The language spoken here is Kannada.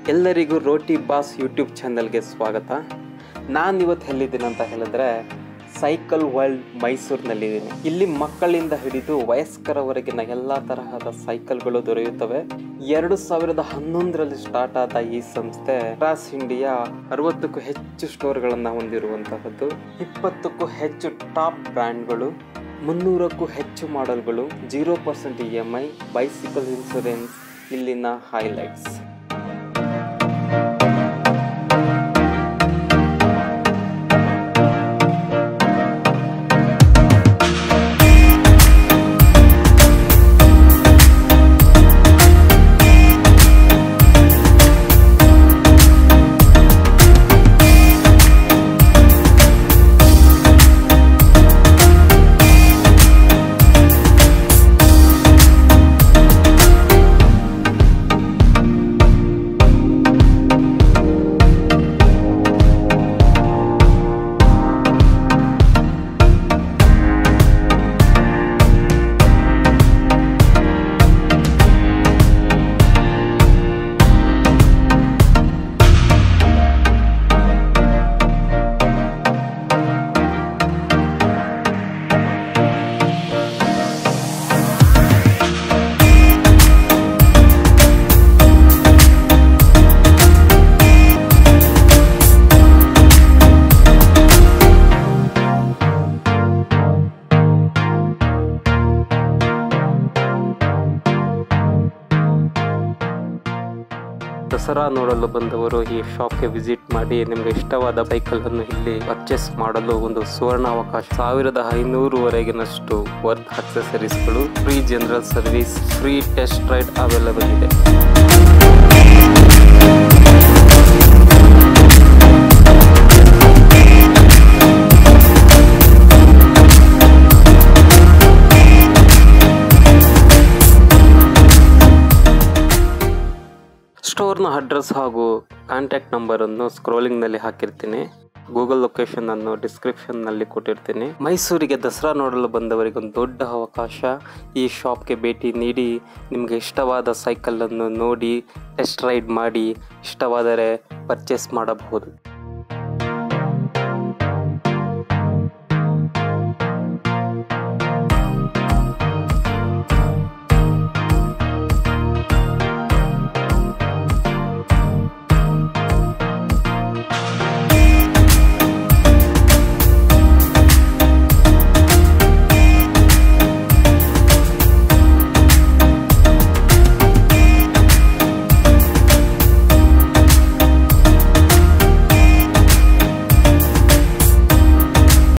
ಎಲ್ಲರಿಗೂ ರೋಟಿ ಬಾಸ್ ಯೂಟ್ಯೂಬ್ ಚಾನಲ್ಗೆ ಸ್ವಾಗತ ನಾನು ಇವತ್ತು ಎಲ್ಲಿದ್ದೀನಿ ಅಂತ ಹೇಳಿದ್ರೆ ಸೈಕಲ್ ವರ್ಲ್ಡ್ ಮೈಸೂರಿನಲ್ಲಿದ್ದೀನಿ ಇಲ್ಲಿ ಮಕ್ಕಳಿಂದ ಹಿಡಿದು ವಯಸ್ಕರವರೆಗಿನ ಎಲ್ಲ ತರಹದ ಸೈಕಲ್ಗಳು ದೊರೆಯುತ್ತವೆ ಎರಡು ಸಾವಿರದ ಹನ್ನೊಂದರಲ್ಲಿ ಸ್ಟಾರ್ಟ್ ಆದ ಈ ಸಂಸ್ಥೆ ಕ್ರಾಸ್ ಇಂಡಿಯಾ ಅರವತ್ತಕ್ಕೂ ಹೆಚ್ಚು ಸ್ಟೋರ್ಗಳನ್ನು ಹೊಂದಿರುವಂತಹದ್ದು ಇಪ್ಪತ್ತಕ್ಕೂ ಹೆಚ್ಚು ಟಾಪ್ ಬ್ರ್ಯಾಂಡ್ಗಳು ಮುನ್ನೂರಕ್ಕೂ ಹೆಚ್ಚು ಮಾಡೆಲ್ಗಳು zero percent E M I bicycle insurance ಇಲ್ಲಿನ ಹೈಲೈಟ್ಸ್ ದಸರಾ ನೋಡಲು ಬಂದವರು ಈ ಶಾಪ್ಗೆ ವಿಸಿಟ್ ಮಾಡಿ ನಿಮಗೆ ಇಷ್ಟವಾದ ಬೈಕನ್ನು ಇಲ್ಲಿ ಪರ್ಚೇಸ್ ಮಾಡಲು ಒಂದು ಸುವರ್ಣ ಅವಕಾಶ ಸಾವಿರದ ಐನೂರುವರೆಗಿನಷ್ಟು ವರ್ಕ್ ಅಕ್ಸೆಸರೀಸ್ಗಳು free general service free test ride available ಇದೆ ಸ್ಟೋರ್ನ ಅಡ್ರೆಸ್ ಹಾಗೂ ಕಾಂಟ್ಯಾಕ್ಟ್ ನಂಬರನ್ನು ಸ್ಕ್ರೋಲಿಂಗ್ನಲ್ಲಿ ಹಾಕಿರ್ತೀನಿ ಗೂಗಲ್ ಲೊಕೇಶನ್ ಅನ್ನು ಡಿಸ್ಕ್ರಿಪ್ಷನ್ನಲ್ಲಿ ಕೊಟ್ಟಿರ್ತೀನಿ ಮೈಸೂರಿಗೆ ದಸರಾ ನೋಡಲು ಬಂದವರಿಗೆ ಒಂದು ದೊಡ್ಡ ಅವಕಾಶ ಈ ಶಾಪ್ಗೆ ಭೇಟಿ ನೀಡಿ ನಿಮಗೆ ಇಷ್ಟವಾದ ಸೈಕಲನ್ನು ನೋಡಿ ಟೆಸ್ಟ್ ರೈಡ್ ಮಾಡಿ ಇಷ್ಟವಾದರೆ ಪರ್ಚೇಸ್ ಮಾಡಬಹುದು